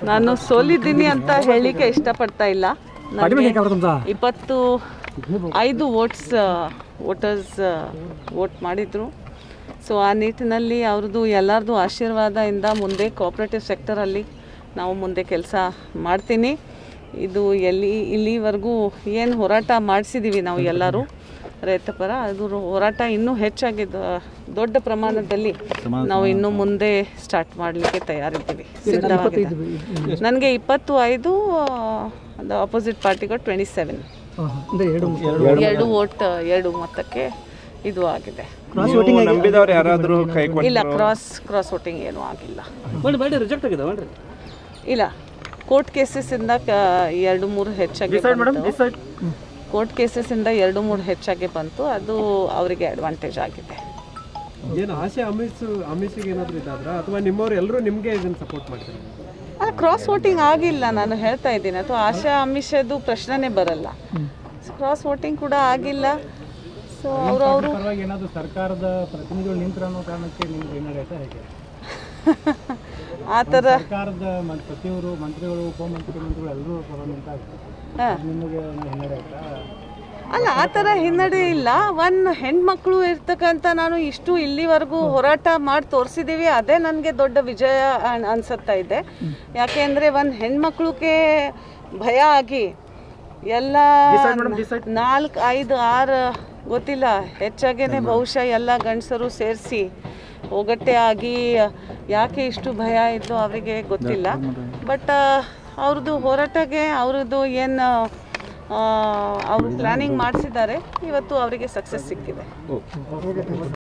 ನಾನು ಸೋಲಿದ್ದೀನಿ ಅಂತ ಹೇಳಲಿಕ್ಕೆ ಇಷ್ಟಪಡ್ತಾ ಇಲ್ಲ ನನಗೆ ಇಪ್ಪತ್ತು ಐದು ವೋಟ್ಸ್ ವೋಟರ್ಸ್ ವೋಟ್ ಮಾಡಿದರು ಸೊ ಆ ನಿಟ್ಟಿನಲ್ಲಿ ಅವ್ರದ್ದು ಎಲ್ಲರದ್ದು ಆಶೀರ್ವಾದದಿಂದ ಮುಂದೆ ಕೋಆಪ್ರೇಟಿವ್ ಸೆಕ್ಟರಲ್ಲಿ ನಾವು ಮುಂದೆ ಕೆಲಸ ಮಾಡ್ತೀನಿ ಇದು ಎಲ್ಲಿ ಇಲ್ಲಿವರೆಗೂ ಏನು ಹೋರಾಟ ಮಾಡಿಸಿದ್ದೀವಿ ನಾವು ಎಲ್ಲರೂ ರೈತ ಪರ ಅದು ಹೋರಾಟ ಇನ್ನೂ ಹೆಚ್ಚಾಗಿ ದ- ದೊಡ್ಡ ಪ್ರಮಾಣದಲ್ಲಿ ನಾವು ಇನ್ನು ಮುಂದೆ ಸ್ಟಾರ್ಟ್ ಮಾಡಲಿಕ್ಕೆ ತಯಾರಿದ್ದೀವಿ ಸಿದ್ಧವಾಗಿದೆ ನನಗೆ ಇಪ್ಪತ್ತು ಐದು ಅಪೋಸಿಟ್ ಪಾರ್ಟಿಗಳು ಟ್ವೆಂಟಿ ಸೆವೆನ್ ಎರಡು ವೋಟ್ ಎರಡು ಮೊತ್ತಕ್ಕೆ ಇದು ಆಗಿದೆ ನೀವು ನಂಬಿದವ್ರು ಯಾರಾದರೂ ಕೈ ಕೊಟ್ಟು ಇಲ್ಲ ಕ್ರಾಸ್ ಕ್ರಾಸ್ ವೋಟಿಂಗ್ ಏನೂ ಆಗಿಲ್ಲ ರಿಜೆಕ್ಟ್ ಆಗಿದೆ ಮಾಡ್ರಿ ಇಲ್ಲ ಕೋರ್ಟ್ ಕೇಸಸ್ಸಿಂದ ಎರಡು ಮೂರು ಹೆಚ್ಚಾಗಿ ಕೋರ್ಟ್ ಕೇಸಸ್ಸಿಂದ ಎರಡು ಮೂರು ಹೆಚ್ಚಾಗಿ ಬಂತು ಅದು ಅವರಿಗೆ ಅಡ್ವಾಂಟೇಜ್ ಆಗಿದೆ ಏನು ಆಶೆ ಅಮಿಸ್ ಅಮಿಸಿಗೆ ಏನಾದರೂ ಇದಾದ್ರ ಅಥವಾ ನಿಮ್ಮವ್ರು ಎಲ್ಲರೂ ನಿಮಗೆ ಇದನ್ನು ಸಪೋರ್ಟ್ ಮಾಡ್ತಾರೆ ಕ್ರಾಸ್ ವೋಟಿಂಗ್ ಆಗಿಲ್ಲ ನಾನು ಹೇಳ್ತಾ ಇದ್ದೀನಿ ಅಥವಾ ಆಶಾ ಅಮಿಷದು ಪ್ರಶ್ನೆನೇ ಬರಲ್ಲ ಕ್ರಾಸ್ ವೋಟಿಂಗ್ ಕೂಡ ಆಗಿಲ್ಲ ಸೊ ಅವರು ಅವರು ಪರವಾಗಿ ಏನಾದರೂ ಸರ್ಕಾರದ ಪ್ರತಿನಿಧಿಗಳು ನಿಂತರ ಅನ್ನೋ ಕಾರಣಕ್ಕೆ ನಿಮ್ಗೆ ಹಿನ್ನಡೆ ಆಯ್ತಾ ಹೇಗೆ ಆ ಥರ ಸರ್ಕಾರದ ಮ- ಸಚಿವರು ಮಂತ್ರಿಗಳು ಉಪಮುಖ್ಯಮಂತ್ರಿಗಳು ಎಲ್ಲರೂ ಪರ ನಿಂತಾಗ ಹಾಂ ನಿಮಗೆ ಒಂದು ಹಿನ್ನಡೆ ಆಯ್ತಾ ಅಲ್ಲ ಆ ಥರ ಹಿನ್ನಡೆ ಇಲ್ಲ ಒಂದು ಹೆಣ್ಮಕ್ಳು ಇರ್ತಕ್ಕಂಥ ನಾನು ಇಷ್ಟು ಇಲ್ಲಿವರೆಗೂ ಹೋರಾಟ ಮಾಡಿ ತೋರಿಸಿದ್ದೀವಿ ಅದೇ ನನಗೆ ದೊಡ್ಡ ವಿಜಯ ಅನ್- ಅನ್ಸುತ್ತಾ ಇದೆ ಯಾಕೆಂದರೆ ಒಂದು ಹೆಣ್ಮಕ್ಳಿಗೆ ಭಯ ಆಗಿ ಎಲ್ಲ ನಾಲ್ಕು ಐದು ಆರು ಗೊತ್ತಿಲ್ಲ ಹೆಚ್ಚಾಗೇನೆ ಬಹುಶಃ ಎಲ್ಲ ಗಂಡಸರು ಸೇರಿಸಿ ಒಗಟ್ಟೆ ಆಗಿ ಯಾಕೆ ಇಷ್ಟು ಭಯ ಇದ್ದು ಅವರಿಗೆ ಗೊತ್ತಿಲ್ಲ ಬಟ್ ಅವ್ರದ್ದು ಹೋರಾಟಕ್ಕೆ ಅವ್ರದ್ದು ಏನು ಅವರು ಪ್ಲ್ಯಾನಿಂಗ್ ಮಾಡಿಸಿದ್ದಾರೆ ಇವತ್ತು ಅವರಿಗೆ ಸಕ್ಸಸ್ ಸಿಕ್ಕಿದೆ